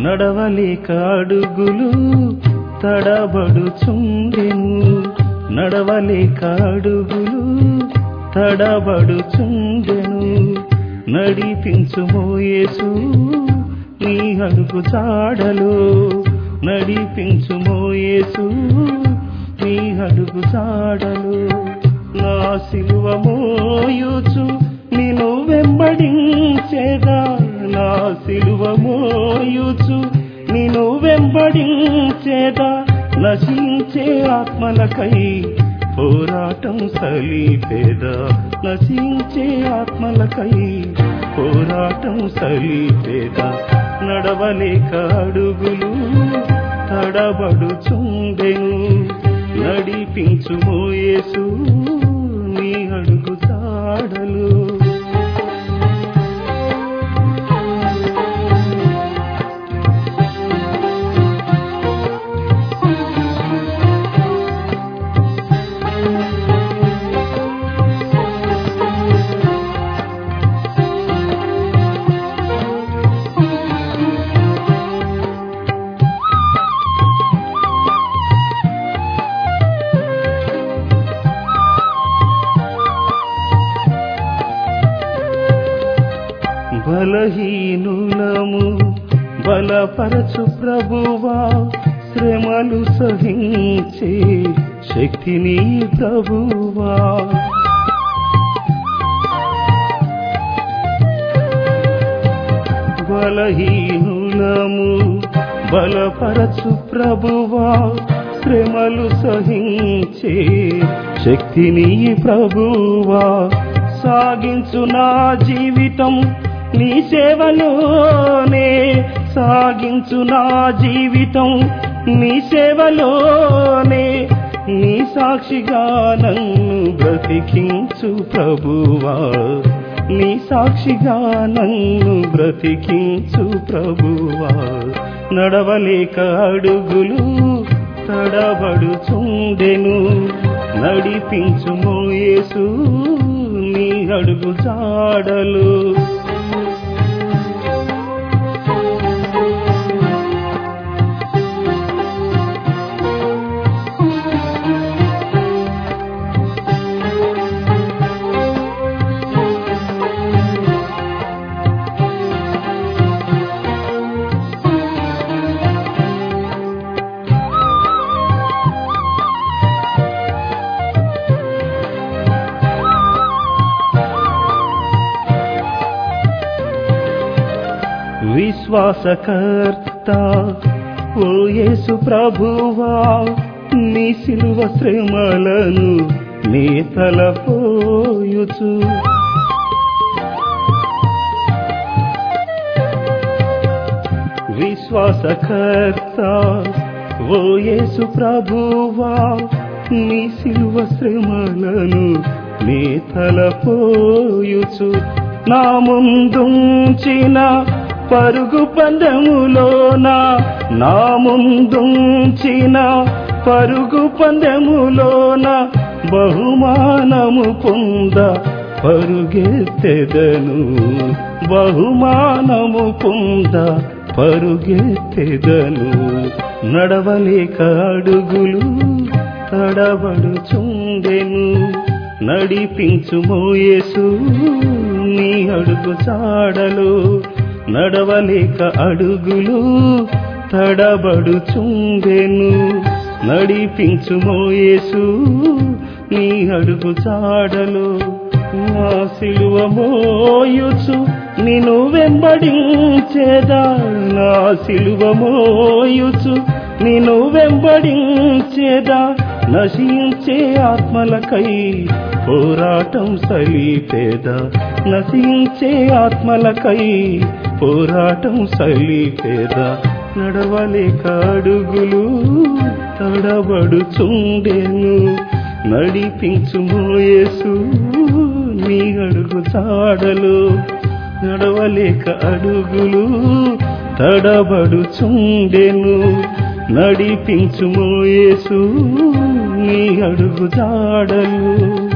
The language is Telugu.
నడవలేక అడుగులు తడబడుచుండెను నడవలేక అడుగులు తడబడుచుండెను నడిపించుమో యేసు నీ అడుగు జాడలో నడిపించుమో యేసు నీ అడుగు జాడలో నా సిలువ మోయుచు నిన్ను వెంబడించేదా నా సిలువ మోయుచు నిన్ను వెంబడించేదా నశించే ఆత్మలకై పోరాటం సలిపేదా నశించే ఆత్మలకై పోరాటం సలిపేదా నడవలేక అడుగులు తడబడుచుండెను నడిపించుమో యేసు నీ అడుగు తాడలు బలహీనులము బలపరచు ప్రభువా శ్రమలు సహించే శక్తిని ప్రభువా బలహీనులము బలపరచు ప్రభువా శ్రమలు సహించే శక్తిని ప్రభువా సాగించు నా జీవితం నీ సేవలోనే సాగించు నా జీవితం నీ సేవలోనే నీ సాక్షిగా నన్ను బ్రతికించు ప్రభువా నీ సాక్షిగా నన్ను బ్రతికించు ప్రభువా నడవలేక అడుగులు తడబడుచుండెను నడిపించుమో యేసు నీ అడుగు జాడలు విశ్వాసకర్త ఓ యేసు ప్రభువా నీ సిలువ శ్రమలను నీ తలపోయుచు విశ్వాసకర్త ఓ యేసు ప్రభువా నీ సిలువ శ్రమలను నీ తలపోయుచు నా ముందుంచిన పరుగు పందెములోన నా ముందుంచిన పరుగు పందెములోన బహుమానము పొంద పరుగెత్తెదను బహుమానము పొంద పరుగెత్తెదను నడవలేక అడుగులు తడబడుచుండెను నడిపించుమో యేసు నీ అడుగు చాడలు నడవలేక అడుగులు తడబడుచుండెను నడిపించుమో యేసు నీ అడుగు చాడలు నా సిలువ మోయుచు నిన్ను వెంబడించేదా నా సిలువ మోయుచు నిన్ను వెంబడించేదా నశించే ఆత్మలకై పోరాటం సలిపేదా నశించే ఆత్మలకై పోరాటం సలిపేదా నడవలేక అడుగులు తడబడుచుండెను నడిపించుమో యేసు నీ అడుగు చాడలు నడవలేక అడుగులు తడబడుచుండెను నడిపించుమో యేసు నీ అడుగు జాడలు